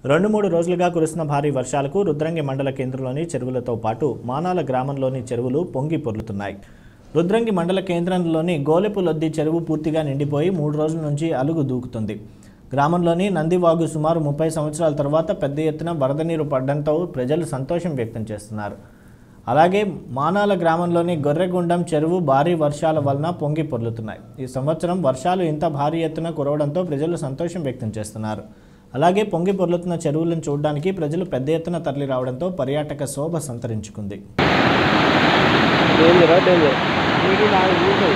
రెండు మూడు రోజులుగా కురుస్తున్న భారీ వర్షాలకు రుద్రంగి మండల కేంద్రంలోని చెరువులతో పాటు మానాల గ్రామంలోని చెరువులు పొంగి పొర్లుతున్నాయి రుద్రంగి మండల కేంద్రంలోని గోలెపు లొద్ది చెరువు పూర్తిగా నిండిపోయి మూడు రోజుల నుంచి అలుగు దూకుతుంది గ్రామంలోని నందివాగు సుమారు ముప్పై సంవత్సరాల తర్వాత పెద్ద ఎత్తున వరద నీరు పడడంతో ప్రజలు సంతోషం వ్యక్తం చేస్తున్నారు అలాగే మానాల గ్రామంలోని గొర్రెగుండం చెరువు భారీ వర్షాల వలన పొంగి పొర్లుతున్నాయి ఈ సంవత్సరం వర్షాలు ఇంత భారీ ఎత్తున కురవడంతో ప్రజలు సంతోషం వ్యక్తం చేస్తున్నారు అలాగే పొంగి పొర్లుతున్న చెరువులను చూడడానికి ప్రజలు పెద్ద ఎత్తున తరలి రావడంతో పర్యాటక శోభ సంతరించుకుంది డేంజరా డేంజర్ నీటి నాకు చూసాయి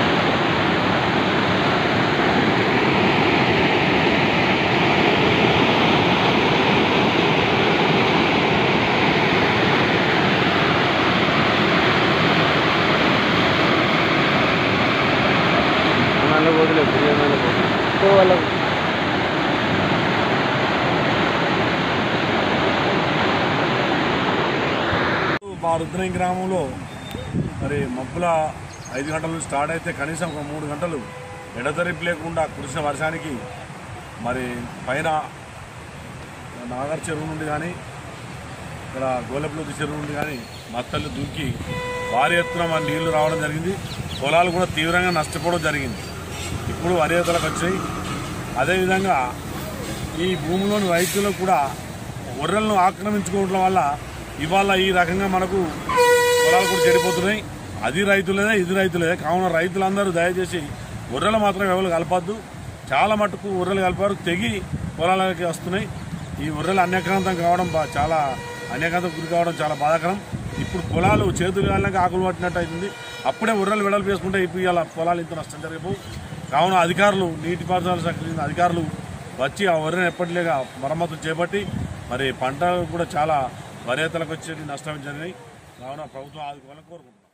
నన్ను వదిలేదు బిర్యానీ సో వాళ్ళకు మా రుద్రం గ్రామంలో మరి మబ్బుల ఐదు గంటల నుంచి స్టార్ట్ అయితే కనీసం ఒక మూడు గంటలు ఎడతెరిపి లేకుండా కురిసిన వర్షానికి మరి పైన నాగర్ చెరువు నుండి కానీ ఇక్కడ గోలెపులోకి చెరువు నుండి కానీ మత్తళ్ళు దూకి భారీ ఎత్తున మన నీళ్లు రావడం జరిగింది పొలాలు కూడా తీవ్రంగా నష్టపోవడం జరిగింది ఇప్పుడు వరేతలకు వచ్చాయి అదేవిధంగా ఈ భూమిలోని రైతులకు కూడా గొర్రెలను ఆక్రమించుకోవడం వల్ల ఇవాళ ఈ రకంగా మనకు పొలాలు కూడా చెడిపోతున్నాయి అది రైతులేదే ఇది రైతులేదే కావున రైతులందరూ దయచేసి గొర్రెలు మాత్రం ఎవరు కలపద్దు చాలా మటుకు గొర్రెలు కలిపారు తెగి పొలాలకి వస్తున్నాయి ఈ గొర్రెలు అన్యక్రాంతం కావడం బా- చాలా అన్యక్రాంతం గురి కావడం చాలా బాధాకరం ఇప్పుడు పొలాలు చేతులు కాలినాక ఆకులు పట్టినట్టు అవుతుంది అప్పుడే ఉర్రలు వెడల్పు వేసుకుంటే ఇప్పుడు ఇవాళ పొలాలు ఇంత నష్టం జరిగిపోవు కావున అధికారులు నీటిపారుదల శాఖ చెందిన అధికారులు వచ్చి ఆ వరిని ఎప్పటిలేగా మరమ్మతులు చేపట్టి మరి పంట కూడా చాలా వరేతలకు వచ్చేది నష్టం జరిగినాయి కావున ప్రభుత్వం ఆదుకోవాలని కోరుకుంటున్నాం